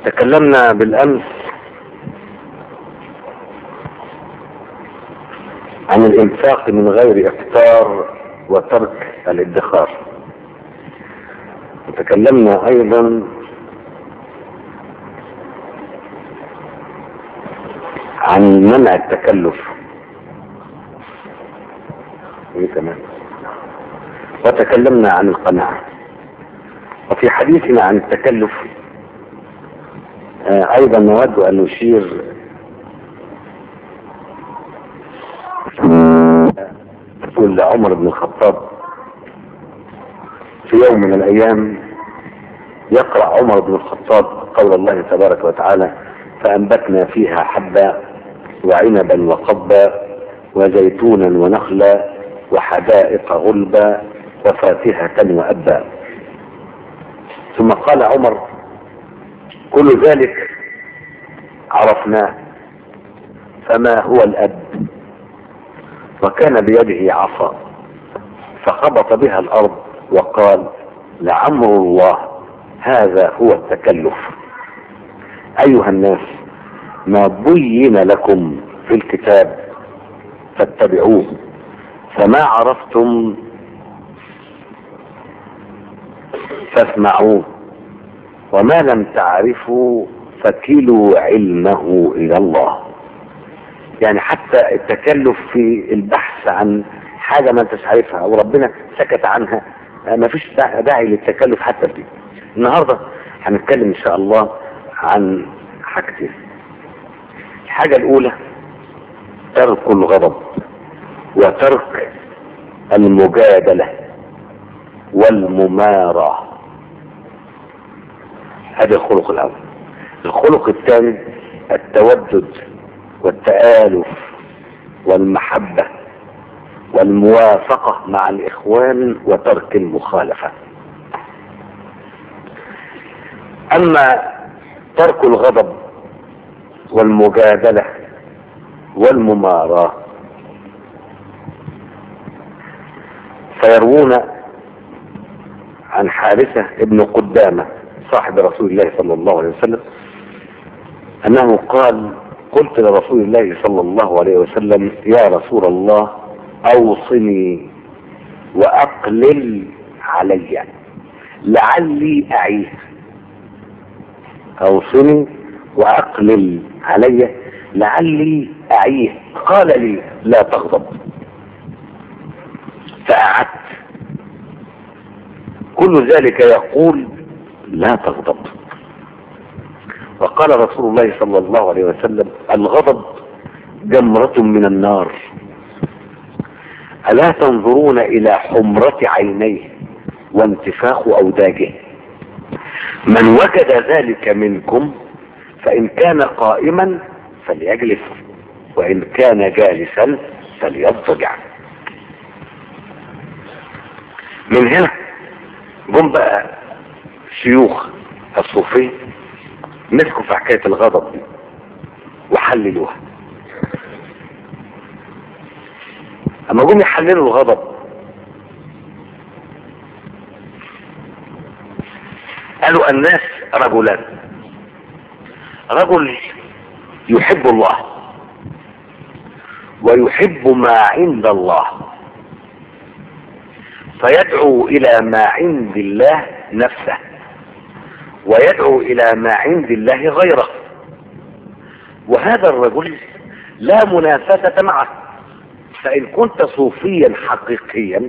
تكلمنا بالأمس عن الإنفاق من غير إفطار وترك الادخار وتكلمنا أيضا عن منع التكلف ايه كمان وتكلمنا عن القناعة وفي حديثنا عن التكلف آه ايضا نود ان نشير تقول لعمر بن الخطاب في يوم من الايام يقرأ عمر بن الخطاب قول الله تبارك وتعالى فانبتنا فيها حبا وعنبا وقبا وزيتونا ونخلا وحدائق غلبا وفاكهة وأبا ثم قال عمر كل ذلك عرفناه فما هو الأب وكان بيده عصا فخبط بها الأرض وقال لعمر الله هذا هو التكلف أيها الناس ما بين لكم في الكتاب فاتبعوه فما عرفتم فاسمعوه وما لم تعرفوا فكلوا علمه الى الله يعني حتى التكلف في البحث عن حاجة ما انتش عارفها او ربنا سكت عنها ما فيش داعي للتكلف حتى في دي النهاردة هنتكلم ان شاء الله عن حاجتين الحاجة الاولى ترك الغضب وترك المجادلة والممارة هذا الخلق الاول الخلق الثاني التودد والتآلف والمحبة والموافقة مع الاخوان وترك المخالفة اما ترك الغضب والمجادلة والمماراة فيروون عن حارثة ابن قدامة صاحب رسول الله صلى الله عليه وسلم انه قال قلت لرسول الله صلى الله عليه وسلم يا رسول الله اوصني واقلل علي لعلي اعيه اوصني واقلل علي لعلي اعيه قال لي لا تغضب فقعدت كل ذلك يقول لا تغضب وقال رسول الله صلى الله عليه وسلم الغضب جمرة من النار ألا تنظرون إلى حمرة عينيه وانتفاخ أوداجه من وجد ذلك منكم فإن كان قائما فليجلس وإن كان جالسا فليضطجع من هنا جم بقى شيوخ الصوفية مسكوا في حكاية الغضب دي وحللوها اما جم يحللوا الغضب قالوا الناس رجلان رجل يحب الله ويحب ما عند الله فيدعو الى ما عند الله نفسه ويدعو الى ما عند الله غيره وهذا الرجل لا منافسة معه فان كنت صوفيا حقيقيا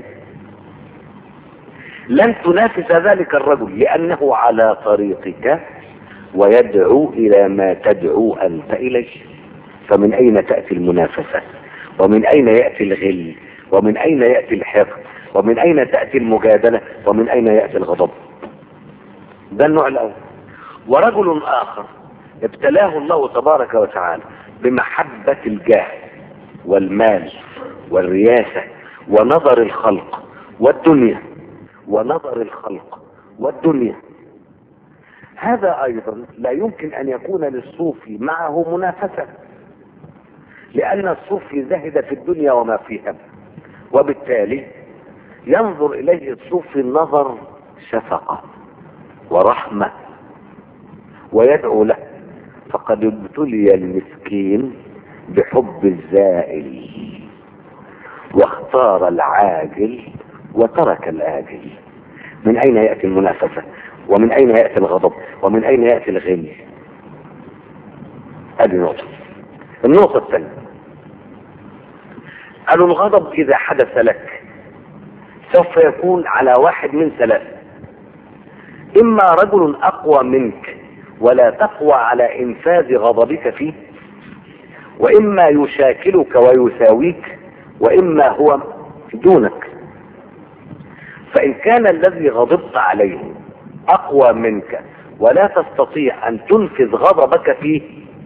لن تنافس ذلك الرجل لانه على طريقك ويدعو الى ما تدعو انت اليه فمن اين تأتي المنافسة ومن اين يأتي الغل ومن اين يأتي الحقد ومن اين تأتي المجادلة ومن اين يأتي الغضب ده النوع الاول ورجل اخر ابتلاه الله تبارك وتعالى بمحبة الجاه والمال والرياسة ونظر الخلق والدنيا ونظر الخلق والدنيا هذا ايضا لا يمكن ان يكون للصوفي معه منافسة لان الصوفي زهد في الدنيا وما فيها وبالتالي ينظر اليه الصوفي النظر شفقة ورحمة ويدعو له فقد ابتلي المسكين بحب الزائل واختار العاجل وترك الآجل من أين يأتي المنافسة ومن أين يأتي الغضب ومن أين يأتي الغل هذه نقطة النقطة الثانية قالوا الغضب إذا حدث لك سوف يكون على واحد من ثلاثة إما رجل أقوى منك ولا تقوى على إنفاذ غضبك فيه وإما يشاكلك ويساويك وإما هو دونك فإن كان الذي غضبت عليه أقوى منك ولا تستطيع أن تنفذ غضبك فيه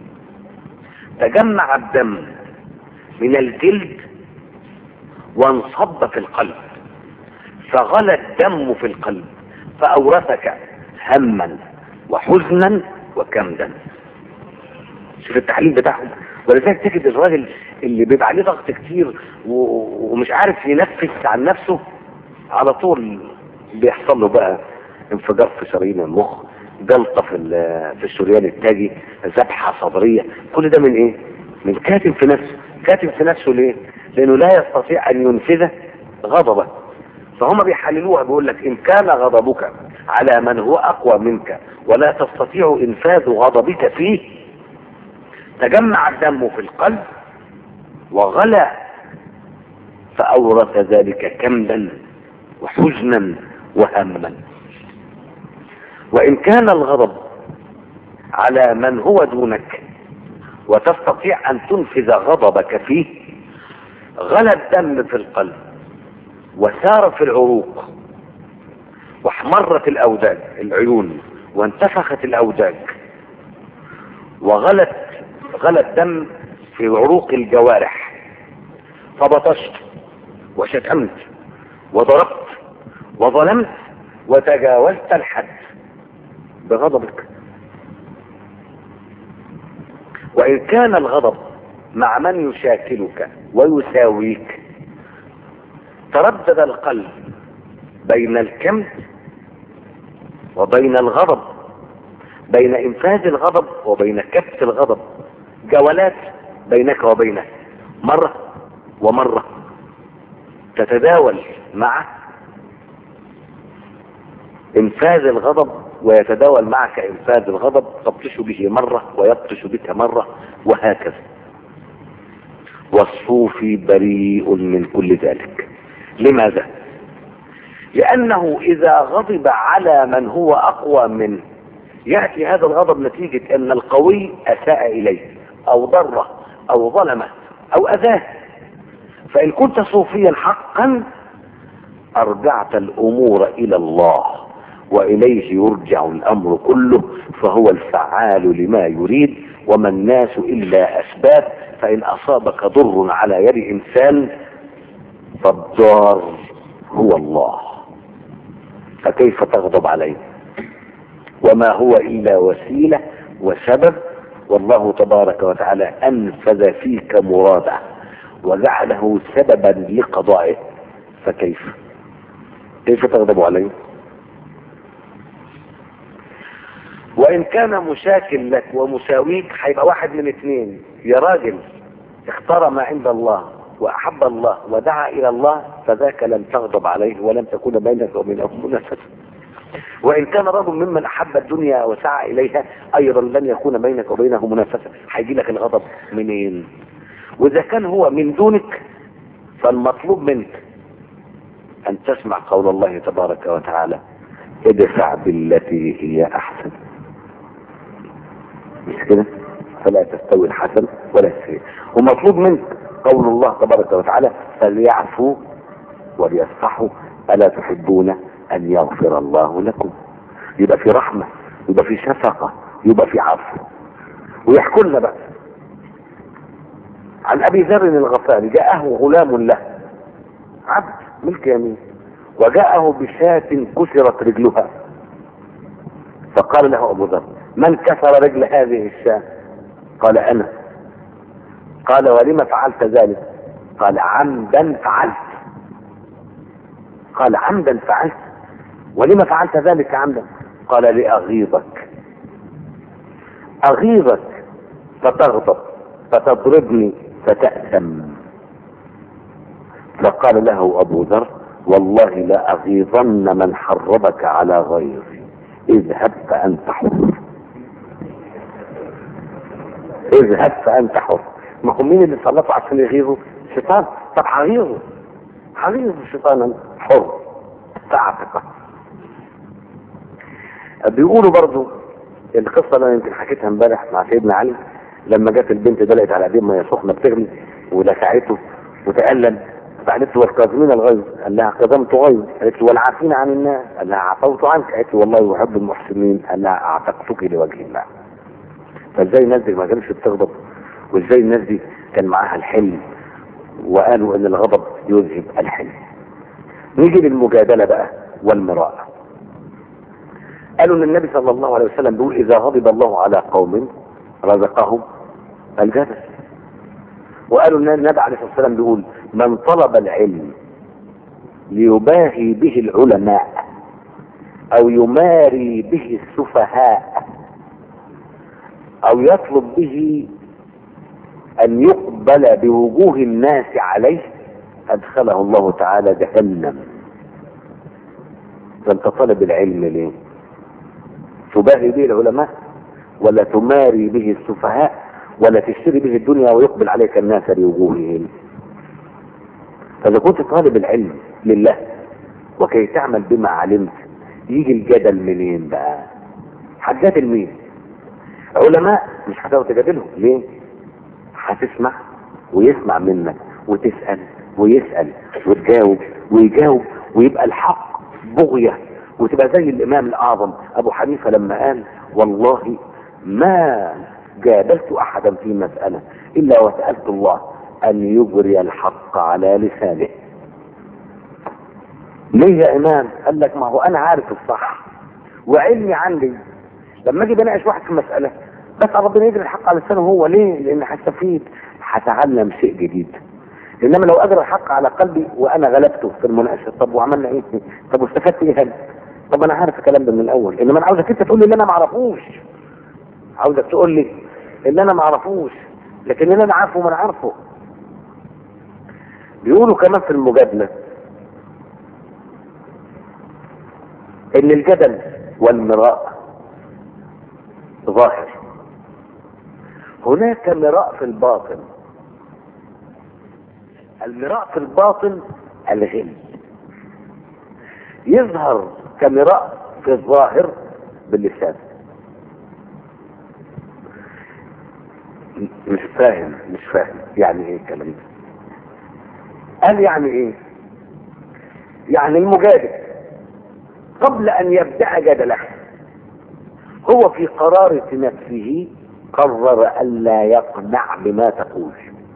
تجمع الدم من الجلد وانصب في القلب فغلى الدم في القلب فأورثك هما وحزنا وكمدا شوف التحليل بتاعهم ولذلك تجد الراجل اللي بيبقى عليه ضغط كتير و- ومش عارف ينفس عن نفسه على طول بيحصل له بقى انفجار في شرايين المخ جلطة في ال- في الشريان التاجي ذبحة صدرية كل ده من ايه من كاتم في نفسه كاتم في نفسه ليه لانه لا يستطيع ان ينفذ غضبه فهم بيحللوها بيقول لك ان كان غضبك على من هو اقوى منك ولا تستطيع انفاذ غضبك فيه تجمع الدم في القلب وغلى فاورث ذلك كمدا وحزنا وهما وان كان الغضب على من هو دونك وتستطيع ان تنفذ غضبك فيه غلى الدم في القلب وسار في العروق واحمرت الاوداج العيون وانتفخت الاوداج وغلت غلى الدم في عروق الجوارح فبطشت وشتمت وضربت وظلمت وتجاوزت الحد بغضبك وإن كان الغضب مع من يشاكلك ويساويك تردد القلب بين الكمد وبين الغضب بين انفاذ الغضب وبين كبت الغضب جولات بينك وبينه مرة ومرة تتداول مع انفاذ الغضب ويتداول معك انفاذ الغضب تبطش به مرة ويبطش بك مرة وهكذا والصوفي بريء من كل ذلك لماذا لانه اذا غضب على من هو اقوى منه ياتي هذا الغضب نتيجة ان القوي اساء اليه او ضره او ظلمه او اذاه فان كنت صوفيا حقا ارجعت الامور الى الله واليه يرجع الامر كله فهو الفعال لما يريد وما الناس الا اسباب فان اصابك ضر على يد انسان فالضار هو الله فكيف تغضب عليه وما هو الا وسيله وسبب والله تبارك وتعالى انفذ فيك مراده وجعله سببا لقضائه فكيف كيف تغضب عليه وان كان مشاكل لك ومساويك هيبقى واحد من اثنين يا راجل اختار ما عند الله واحب الله ودعا الى الله فذاك لم تغضب عليه ولم تكون بينك وبينه منافسه وان كان رجل ممن احب الدنيا وسعى اليها ايضا لن يكون بينك وبينه منافسه هيجي لك الغضب منين واذا كان هو من دونك فالمطلوب منك ان تسمع قول الله تبارك وتعالى ادفع بالتي هي احسن مش كده فلا تستوي الحسن ولا السيء ومطلوب منك قول الله تبارك وتعالى فليعفوا وليصفحوا الا تحبون ان يغفر الله لكم يبقى في رحمه يبقى في شفقه يبقى في عفو ويحكوا لنا بقى عن ابي ذر الغفاري جاءه غلام له عبد ملك يمين وجاءه بشاة كسرت رجلها فقال له ابو ذر من كسر رجل هذه الشاة قال انا قال ولم فعلت ذلك قال عمدا فعلت قال عمدا فعلت ولم فعلت ذلك عمدا قال لاغيظك اغيظك فتغضب فتضربني فتأثم فقال له ابو ذر والله لا اغيظن من حرضك على غيري اذهب فانت حر اذهب فانت حر ما هم مين اللي سلطوا عشان يغيظوا الشيطان طب هغيظه هغيظ الشيطان حر تعتقه بيقولوا برضو القصه اللي انا يمكن حكيتها امبارح مع سيدنا علي لما جت البنت دلقت على ايديه ميه سخنه بتغلي ولسعته وتألم فقالت له والكاظمين الغيظ قال لها كظمت غيظ قالت له والعافين عن الناس قال لها عفوت عنك قالت له والله يحب المحسنين قال لها اعتقتك لوجه الله فازاي الناس دي ما كانتش بتغضب وازاي الناس دي كان معاها الحلم وقالوا ان الغضب يذهب الحلم نيجي للمجادله بقى والمراء قالوا ان النبي صلى الله عليه وسلم بيقول اذا غضب الله على قوم رزقهم الجدل وقالوا ان النبي عليه الصلاه والسلام بيقول من طلب العلم ليباهي به العلماء او يماري به السفهاء او يطلب به ان يقبل بوجوه الناس عليه ادخله الله تعالى جهنم فانت طالب العلم ليه تباهي به العلماء ولا تماري به السفهاء ولا تشتري به الدنيا ويقبل عليك الناس لوجوههم فاذا كنت طالب العلم لله وكي تعمل بما علمت يجي الجدل منين بقى هتجادل مين علماء مش هتقدر تجادلهم ليه هتسمع ويسمع منك وتسأل ويسأل وتجاوب ويجاوب ويبقى الحق بغية وتبقى زي الإمام الأعظم أبو حنيفة لما قال والله ما جادلت أحدا في مسألة إلا وسألت الله أن يجري الحق على لسانه ليه يا إمام قال لك ما هو أنا عارف الصح وعلمي عندي لما أجي بناقش واحد في مسألة بس ربنا يجري الحق على لسانه هو ليه لأن هستفيد هتعلم شيء جديد انما لو اجرى الحق على قلبي وانا غلبته في المناقشه طب وعملنا ايه طب واستفدت ايه هل طب انا عارف الكلام ده من الاول انما انا عاوزك انت تقول لي اللي انا ما اعرفوش عاوزك تقول لي اللي انا ما اعرفوش لكن اللي انا عارفه ما انا عارفه بيقولوا كمان في المجادله ان الجدل والمراء ظاهر هناك مراء في الباطن المراء في الباطن الغل يظهر كمراء في الظاهر باللسان مش فاهم مش فاهم يعني ايه الكلام ده قال يعني ايه يعني المجادل قبل ان يبدأ جدله هو في قرارة نفسه قرر الا يقنع بما تقول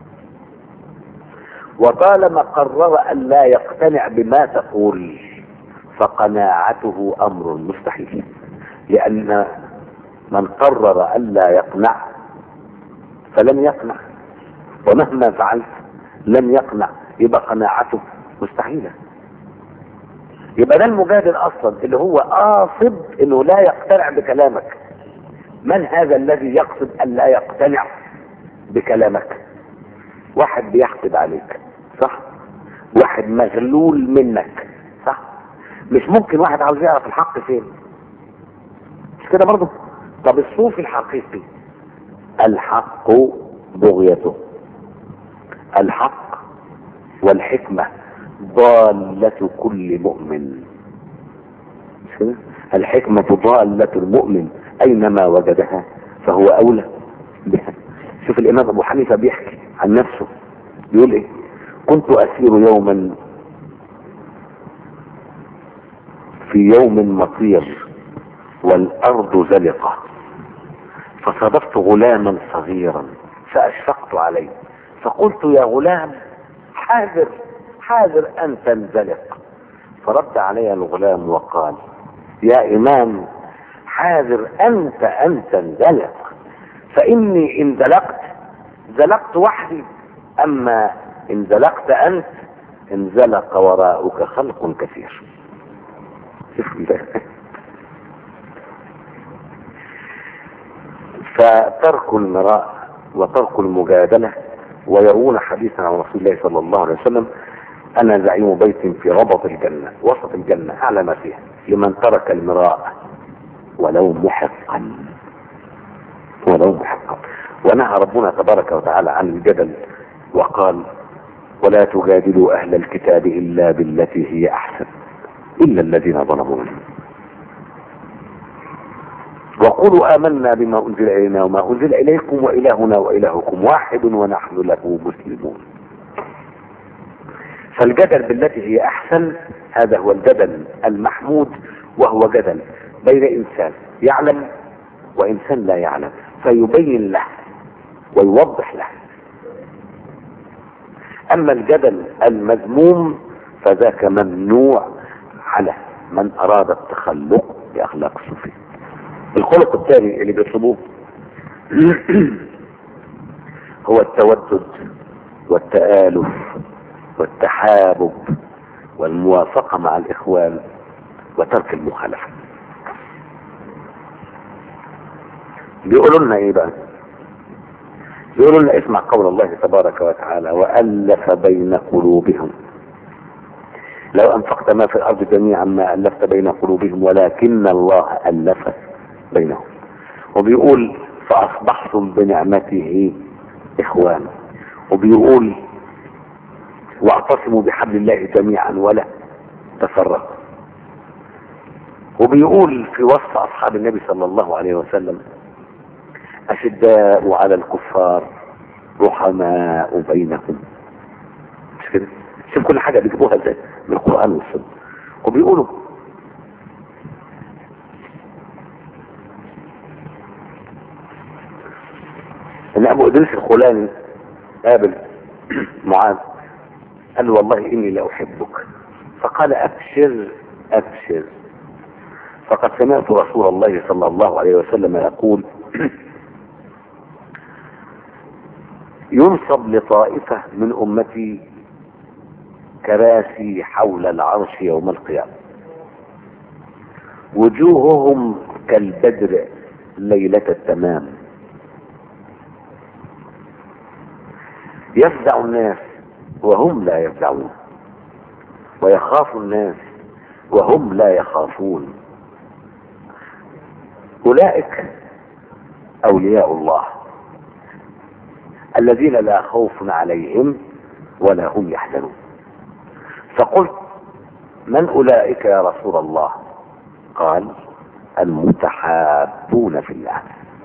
وطالما قرر ان لا يقتنع بما تقول فقناعته امر مستحيل لان من قرر ان لا يقنع فلم يقنع ومهما فعلت لم يقنع يبقى قناعته مستحيله يبقى ده المجادل اصلا اللي هو قاصد انه لا يقتنع بكلامك من هذا الذي يقصد ان لا يقتنع بكلامك واحد بيحقد عليك صح واحد مغلول منك صح مش ممكن واحد عاوز يعرف الحق فين مش كده برضه طب الصوفي الحقيقي الحق بغيته الحق والحكمة ضالة كل مؤمن مش كده؟ الحكمة ضالة المؤمن أينما وجدها فهو أولى بها شوف الإمام أبو حنيفة بيحكي عن نفسه بيقول إيه كنت أسير يوما في يوم مطير والأرض زلقة فصادفت غلاما صغيرا فأشفقت عليه فقلت يا غلام حاذر حاذر أن تنزلق فرد علي الغلام وقال يا إمام حاذر أنت أن تنزلق فإني إن زلقت زلقت وحدي أما إن زلقت أنت انزلق وراءك خلق كثير شوف فترك المراء وترك المجادلة ويروون حديثا عن رسول الله صلى الله عليه وسلم أنا زعيم بيت في ربط الجنة وسط الجنة أعلى ما فيها لمن ترك المراء ولو محقا ولو محقا ونهى ربنا تبارك وتعالى عن الجدل وقال ولا تجادلوا أهل الكتاب إلا بالتي هي أحسن إلا الذين ظلموا منهم وقولوا آمنا بما أنزل إلينا وما أنزل إليكم وإلهنا وإلهكم واحد ونحن له مسلمون فالجدل بالتي هي أحسن هذا هو الجدل المحمود وهو جدل بين إنسان يعلم وإنسان لا يعلم فيبين له ويوضح له أما الجدل المذموم فذاك ممنوع على من أراد التخلق بأخلاق الصوفية الخلق الثاني اللي بيطلبوه هو التودد والتآلف والتحابب والموافقة مع الإخوان وترك المخالفة بيقولوا لنا ايه بقى بيقولوا لنا اسمع قول الله تبارك وتعالى وألف بين قلوبهم لو أنفقت ما في الأرض جميعا ما ألفت بين قلوبهم ولكن الله ألف بينهم وبيقول فأصبحتم بنعمته إخوانا وبيقول واعتصموا بحبل الله جميعا ولا تفرقوا وبيقول في وصف أصحاب النبي صلى الله عليه وسلم أشداء على الكفار رحماء بينهم مش كده شوف كل حاجة بيجيبوها ازاي من القرآن والسنة وبيقولوا ان ابو ادريس الخولاني قابل معاذ قال له والله اني لاحبك فقال ابشر ابشر فقد سمعت رسول الله صلى الله عليه وسلم يقول ينصب لطائفة من أمتي كراسي حول العرش يوم القيامة وجوههم كالبدر ليلة التمام يفزع الناس وهم لا يفزعون ويخاف الناس وهم لا يخافون أولئك أولياء الله الذين لا خوف عليهم ولا هم يحزنون فقلت من أولئك يا رسول الله قال المتحابون في الله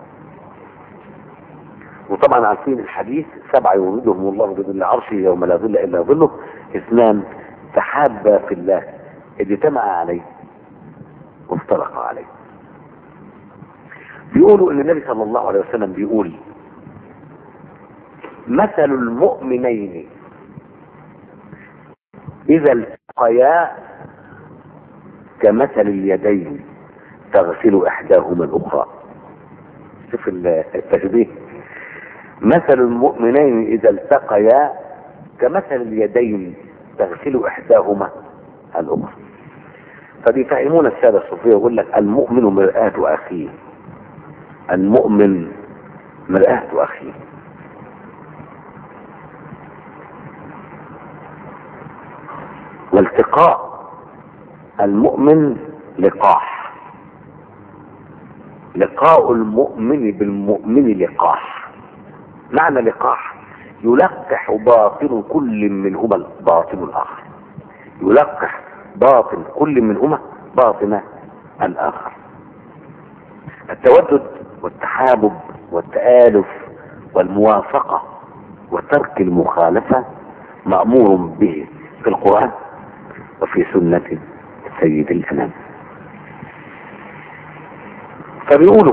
وطبعا عارفين الحديث سبعة يوردهم الله بظل عرشه يوم لا ظل إلا ظله اثنان تحابا في الله اجتمع عليه وافترقا عليه بيقولوا ان النبي صلى الله عليه وسلم بيقول مثل المؤمنين اذا التقيا كمثل اليدين تغسل احداهما الاخرى شوف التشبيه مثل المؤمنين اذا التقيا كمثل اليدين تغسل احداهما الاخرى فبيفهمون الساده الصوفيه يقول لك المؤمن مرآة اخيه المؤمن مرآة أخيه والتقاء المؤمن لقاح لقاء المؤمن بالمؤمن لقاح معنى لقاح يلقح باطن كل منهما الباطن الآخر يلقح باطن كل منهما باطن الآخر التودد والتحابب والتآلف والموافقة وترك المخالفة مأمور به في القرآن وفي سنة سيد الأنام فبيقولوا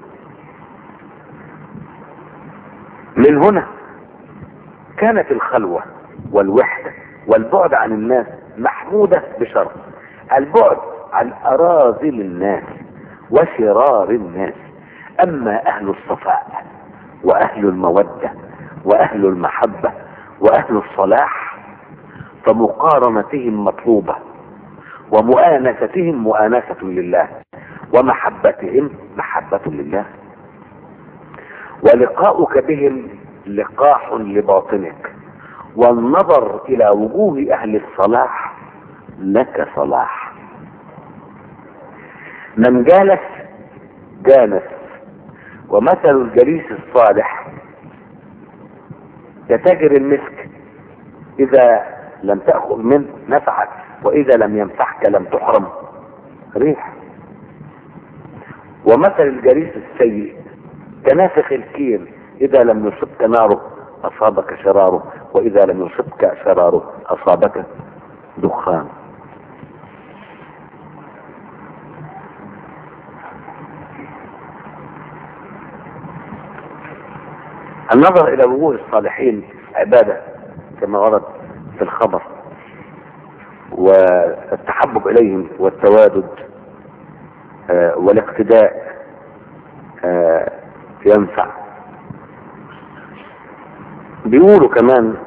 من هنا كانت الخلوة والوحدة والبعد عن الناس محمودة بشرط البعد عن أراذل الناس وشرار الناس أما أهل الصفاء وأهل المودة وأهل المحبة وأهل الصلاح فمقارنتهم مطلوبة ومؤانستهم مؤانسة لله ومحبتهم محبة لله ولقاؤك بهم لقاح لباطنك والنظر الى وجوه اهل الصلاح لك صلاح من جالس جانس ومثل الجليس الصالح كتاجر المسك اذا لم تأخذ منه نفعك واذا لم ينفعك لم تحرم ريح ومثل الجليس السيء كنافخ الكير اذا لم يصبك ناره اصابك شراره واذا لم يصبك شراره اصابك دخان النظر الى وجوه الصالحين عبادة كما ورد في الخبر والتحبب اليهم والتوادد آه، والاقتداء آه، ينفع بيقولوا كمان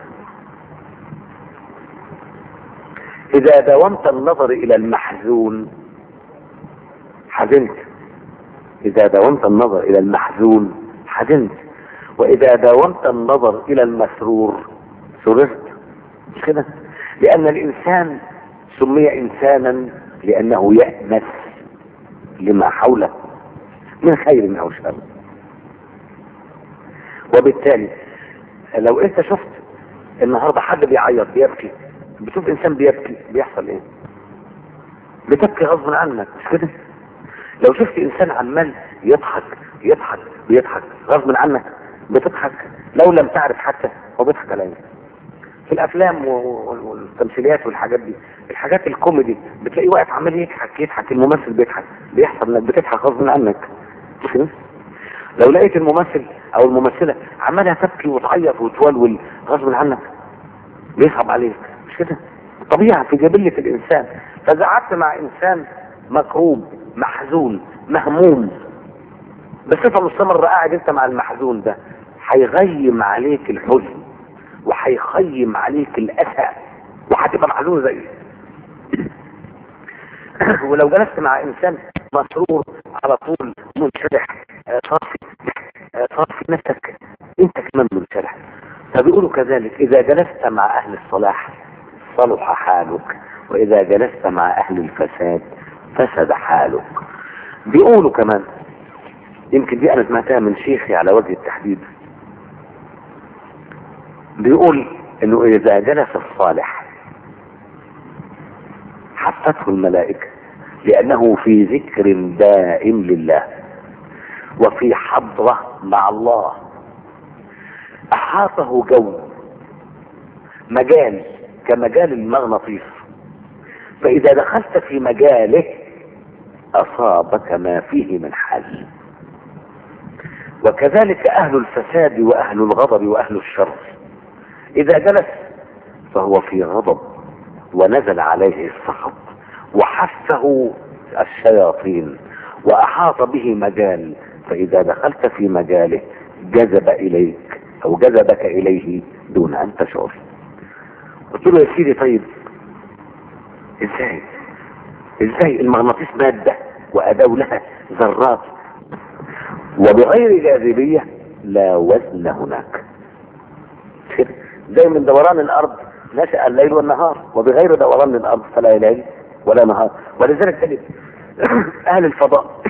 اذا داومت النظر الى المحزون حزنت اذا داومت النظر الى المحزون حزنت واذا داومت النظر الى المسرور سررت مش كده لان الانسان سمي انسانا لانه يأنس لما حوله من خير او شر وبالتالي لو انت شفت النهارده حد بيعيط بيبكي بتشوف انسان بيبكي بيحصل ايه بتبكي غصب عنك مش كده لو شفت انسان عمال يضحك يضحك بيضحك غصب عنك بتضحك لو لم تعرف حتى هو بيضحك على ايه في الافلام والتمثيليات والحاجات دي الحاجات الكوميدي بتلاقيه واقف عمال يضحك يضحك الممثل بيضحك بيحصل انك بتضحك غصب عنك مش كده لو لقيت الممثل او الممثله عمالها تبكي وتعيط وتولول غصب عنك بيصعب عليك مش كده طبيعه في جبله الانسان فاذا قعدت مع انسان مكروب محزون مهموم بصفه مستمره قاعد انت مع المحزون ده هيغيم عليك الحزن وهيخيم عليك الاسى وهتبقى محزون زيه ولو جلست مع انسان مسرور على طول منشرح آه، صافي آه، صافي نفسك انت كمان منشرح فبيقولوا كذلك اذا جلست مع اهل الصلاح صلح حالك واذا جلست مع اهل الفساد فسد حالك بيقولوا كمان يمكن دي انا سمعتها من شيخي على وجه التحديد بيقول انه اذا جلس الصالح حفته الملائكة لانه في ذكر دائم لله وفي حضرة مع الله احاطه جو مجال كمجال المغناطيس فاذا دخلت في مجاله اصابك ما فيه من حل وكذلك اهل الفساد واهل الغضب واهل الشر اذا جلس فهو في غضب ونزل عليه السخط وحفه الشياطين واحاط به مجال فاذا دخلت في مجاله جذب اليك او جذبك اليه دون ان تشعر قلت له يا سيدي طيب ازاي ازاي المغناطيس مادة واداه لها ذرات وبغير جاذبية لا وزن هناك كده زي من دوران الارض نشأ الليل والنهار وبغير دوران الارض فلا ليل ولا نهار ولذلك تجد اهل الفضاء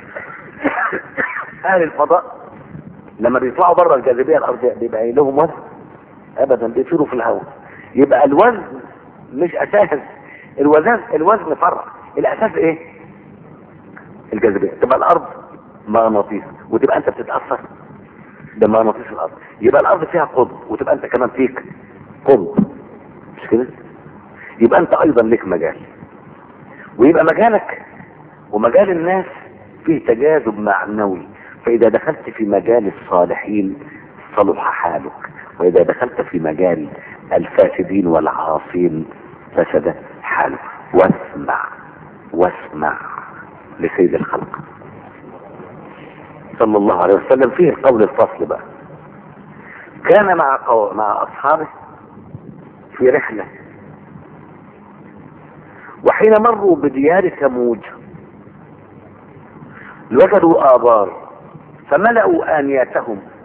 اهل الفضاء لما بيطلعوا بره الجاذبيه الارضيه بيبقى لهم وزن ابدا بيطيروا في الهواء يبقى الوزن مش اساس الوزن الوزن فرع الاساس ايه الجاذبيه تبقى الارض مغناطيس وتبقى انت بتتاثر بمغناطيس الارض يبقى الارض فيها قطب وتبقى انت كمان فيك قطب مش كده يبقى انت ايضا لك مجال ويبقى مجالك ومجال الناس فيه تجاذب معنوي فاذا دخلت في مجال الصالحين صلح حالك واذا دخلت في مجال الفاسدين والعاصين فسد حالك واسمع واسمع لسيد الخلق صلى الله عليه وسلم فيه القول الفصل بقى كان مع قو... مع اصحابه في رحله وحين مروا بديار ثمود وجدوا آبار فملأوا آنياتهم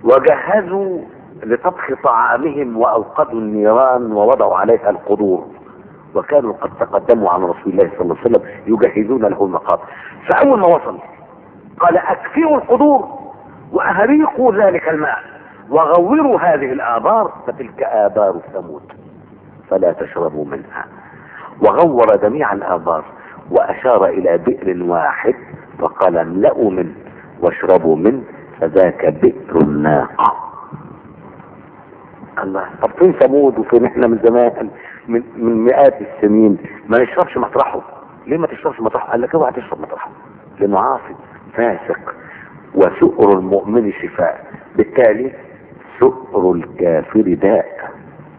وجهزوا لطبخ طعامهم واوقدوا النيران ووضعوا عليها القدور وكانوا قد تقدموا عن رسول الله صلى الله عليه وسلم يجهزون له المقام فاول ما وصل قال اكفئوا القدور واهريقوا ذلك الماء وغوروا هذه الابار فتلك ابار ثمود فلا تشربوا منها وغور جميع الابار واشار الى بئر واحد فقال املأوا منه واشربوا منه فذاك بئر الناقة الله طب فين ثمود وفين احنا من زمان من, من مئات السنين ما نشربش مطرحه ليه ما تشربش مطرحه قال لك اوعى تشرب مطرحه لانه عاصي فاسق وسؤر المؤمن شفاء بالتالي سؤر الكافر داء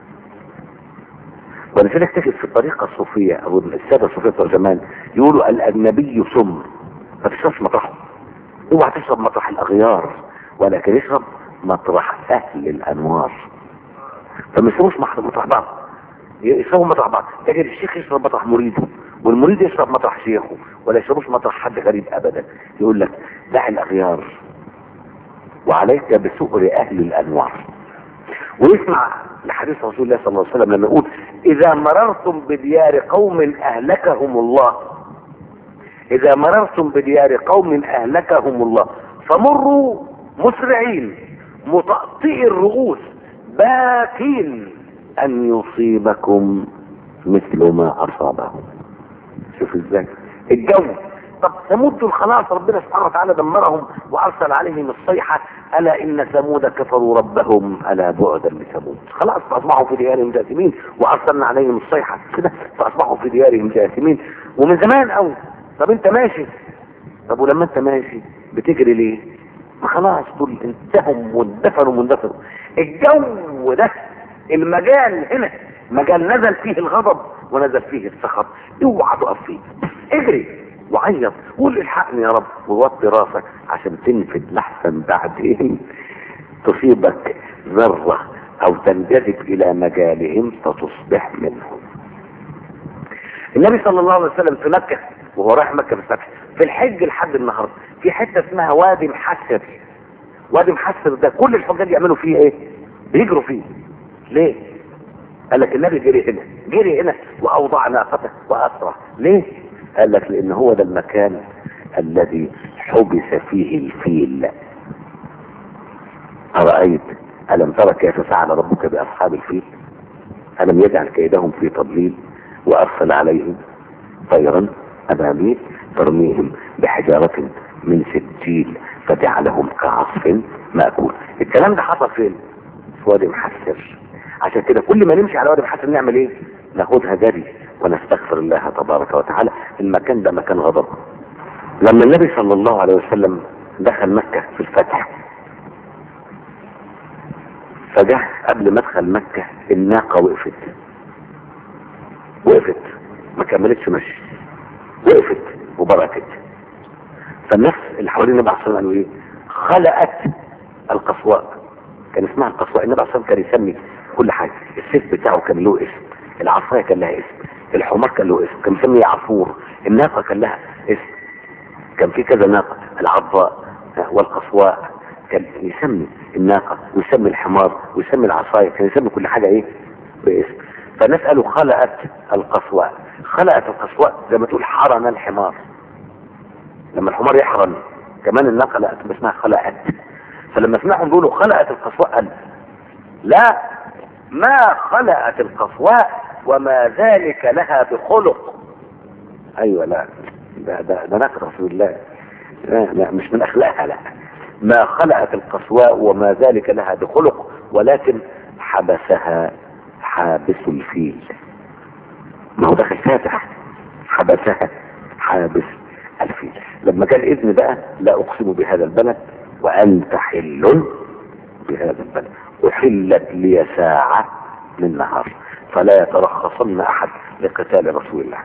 ولذلك تجد في الطريقة الصوفية او السادة الصوفية بتوع زمان يقولوا الاجنبي سم ما تشربش مطرحه اوعى تشرب مطرح الاغيار ولكن اشرب مطرح اهل الانوار فما يشربوش مطرح بعض يشربوا مطرح بعض تجد الشيخ يشرب مطرح مريده والمريد يشرب مطرح شيخه ولا يشربوش مطرح حد غريب ابدا يقول لك دع الاغيار وعليك بسؤر اهل الانوار ويسمع لحديث رسول الله صلى الله عليه وسلم لما يقول اذا مررتم بديار قوم اهلكهم الله اذا مررتم بديار قوم اهلكهم الله فمروا مسرعين مطأطئي الرؤوس باكين ان يصيبكم مثل ما اصابهم شوف ازاي الجو طب ثمود دول خلاص ربنا سبحانه وتعالى دمرهم وارسل عليهم الصيحه الا ان ثمود كفروا ربهم الا بعدا لثمود خلاص فاصبحوا في ديارهم جاثمين وارسلنا عليهم الصيحه كده فاصبحوا في ديارهم جاثمين ومن زمان قوي طب انت ماشي طب ولما انت ماشي بتجري ليه ما خلاص دول انتهوا واندفنوا واندفنوا الجو ده المجال هنا مجال نزل فيه الغضب ونزل فيه السخط اوعى تقف فيه اجري وعيط قول الحقني يا رب ووطي راسك عشان تنفد لحسن بعدين تصيبك ذرة او تنجذب الى مجالهم فتصبح منهم النبي صلى الله عليه وسلم في مكة وهو رايح مكة في الفتح في الحج لحد النهاردة في حتة اسمها وادي محسر وادي محسر ده كل الحجاج يعملوا فيه ايه بيجروا فيه ليه قال لك النبي جري هنا جري هنا واوضع ناقته واسرع ليه قال لك لان هو ده المكان الذي حبس فيه الفيل أرأيت ألم ترى كيف فعل ربك بأصحاب الفيل ألم يجعل كيدهم في تضليل وأرسل عليهم طيرا أبابيل ترميهم بحجارة من سجيل فجعلهم كعصف مأكول الكلام ده حصل فين في وادي محسر عشان كده كل ما نمشي على وادي محسر نعمل ايه ناخدها جري ونستغفر الله تبارك وتعالى المكان ده مكان غضب لما النبي صلى الله عليه وسلم دخل مكة في الفتح فجه قبل مدخل مكة الناقة وقفت وقفت ما كملتش مشي وقفت وبركت فالناس اللي حوالين النبي عليه الصلاه والسلام قالوا ايه خلقت القصواء كان اسمها القصواء النبي عليه الصلاه والسلام كان يسمي كل حاجه السيف بتاعه كان له اسم العصايه كان لها اسم الحمار كان له اسم كان مسمي عصفور الناقه كان لها اسم كان في كذا ناقه العضاء والقصواء كان يسمي الناقه ويسمي الحمار ويسمي العصايه كان يسمي كل حاجه ايه باسم فالناس قالوا خلقت القصواء خلقت القصواء زي ما تقول حرن الحمار لما الحمار يحرن كمان الناقه لا اسمها خلقت فلما سمعهم بيقولوا خلقت القصواء قال لا ما خلقت القصواء وما ذلك لها بخلق ايوه لا ده ده ده ناقه رسول الله لا, لا مش من اخلاقها لا ما خلقت القصواء وما ذلك لها بخلق ولكن حبسها حابس الفيل ما هو داخل فاتح حبسها حابس الفيل لما جاء الاذن بقى لا اقسم بهذا البلد وانت حل بهذا البلد احلت لي ساعة من نهار فلا يترخصن احد لقتال رسول الله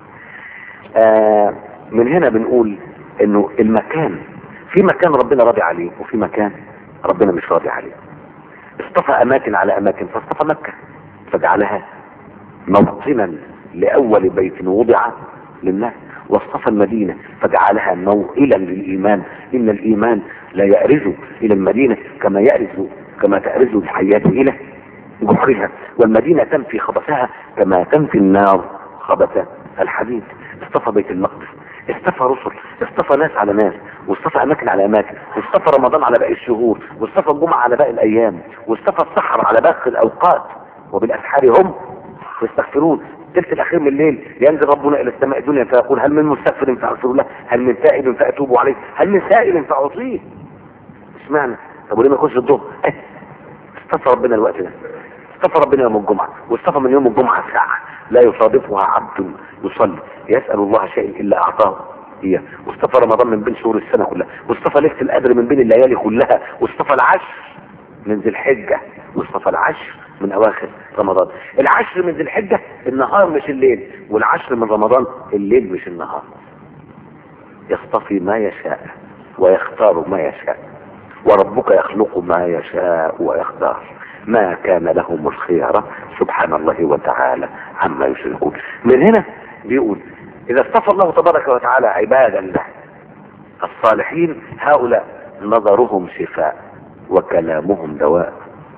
آه من هنا بنقول انه المكان في مكان ربنا راضي عليه وفي مكان ربنا مش راضي عليه اصطفى اماكن على اماكن فاصطفى مكة فجعلها موطنا لاول بيت وضع للناس واصطفى المدينة فجعلها موئلا للإيمان إن الإيمان لا يأرز إلى المدينة كما يأرز كما تأرز الحياة إلى جحرها والمدينة تنفي خبثها كما تنفي النار خبث الحديد اصطفى بيت المقدس اصطفى رسل اصطفى ناس على ناس واصطفى اماكن على اماكن واصطفى رمضان على باقي الشهور واصطفى الجمعة على باقي الايام واصطفى السحر على باقي الاوقات وبالاسحار هم يستغفرون الثلث الاخير من الليل ينزل ربنا الى السماء الدنيا فيقول هل من مستغفر فاغفر له هل من تائب فاتوب عليه هل من سائل فاعطيه اشمعنى طب وليه ما يخش الظهر اه اصطفى ربنا الوقت ده اصطفى ربنا يوم الجمعة واصطفى من يوم الجمعة ساعة لا يصادفها عبد يصلي يسأل الله شيء إلا أعطاه هي واصطفى رمضان من بين شهور السنة كلها واصطفى ليلة القدر من بين الليالي كلها واصطفى العشر من ذي الحجة واصطفى العشر من أواخر رمضان العشر من ذي الحجة النهار مش الليل والعشر من رمضان الليل مش النهار يصطفي ما يشاء ويختار ما يشاء وربك يخلق ما يشاء ويختار ما كان لهم الخيار سبحان الله وتعالى عما يشركون من هنا بيقول إذا اصطفى الله تبارك وتعالى عبادا له الصالحين هؤلاء نظرهم شفاء وكلامهم دواء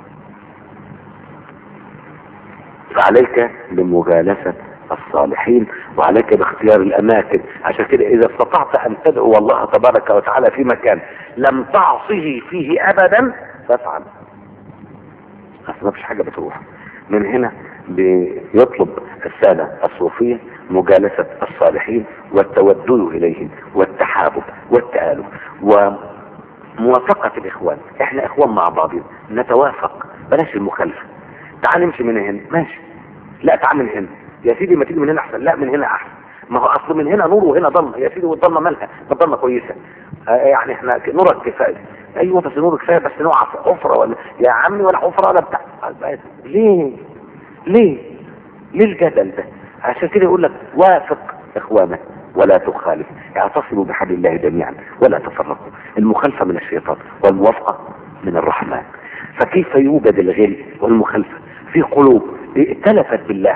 فعليك بمجالسة الصالحين وعليك باختيار الاماكن عشان كده اذا استطعت ان تدعو الله تبارك وتعالى في مكان لم تعصه فيه ابدا فافعل اصل ما فيش حاجه بتروح من هنا بيطلب الساده الصوفيه مجالسه الصالحين والتودد اليهم والتحابب والتالف وموافقه الاخوان احنا اخوان مع بعضين نتوافق بلاش المخالفه تعال نمشي من هنا ماشي لا تعال من هنا يا سيدي ما تيجي من هنا احسن لا من هنا احسن ما هو اصل من هنا نور وهنا ضلمه يا سيدي والضلمه مالها الضلمه كويسه آه يعني احنا نورك كفايه ايوه بس نورك كفايه بس نوع حفره ولا يا عمي ولا حفره ولا بتاع ليه ليه ليه الجدل ده عشان كده يقول لك وافق اخوانك ولا تخالف اعتصموا بحبل الله جميعا ولا تفرقوا المخالفه من الشيطان والموافقه من الرحمن فكيف يوجد الغل والمخالفه في قلوب ائتلفت بالله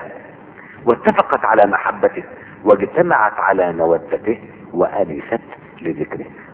واتفقت على محبته واجتمعت على مودته وانست لذكره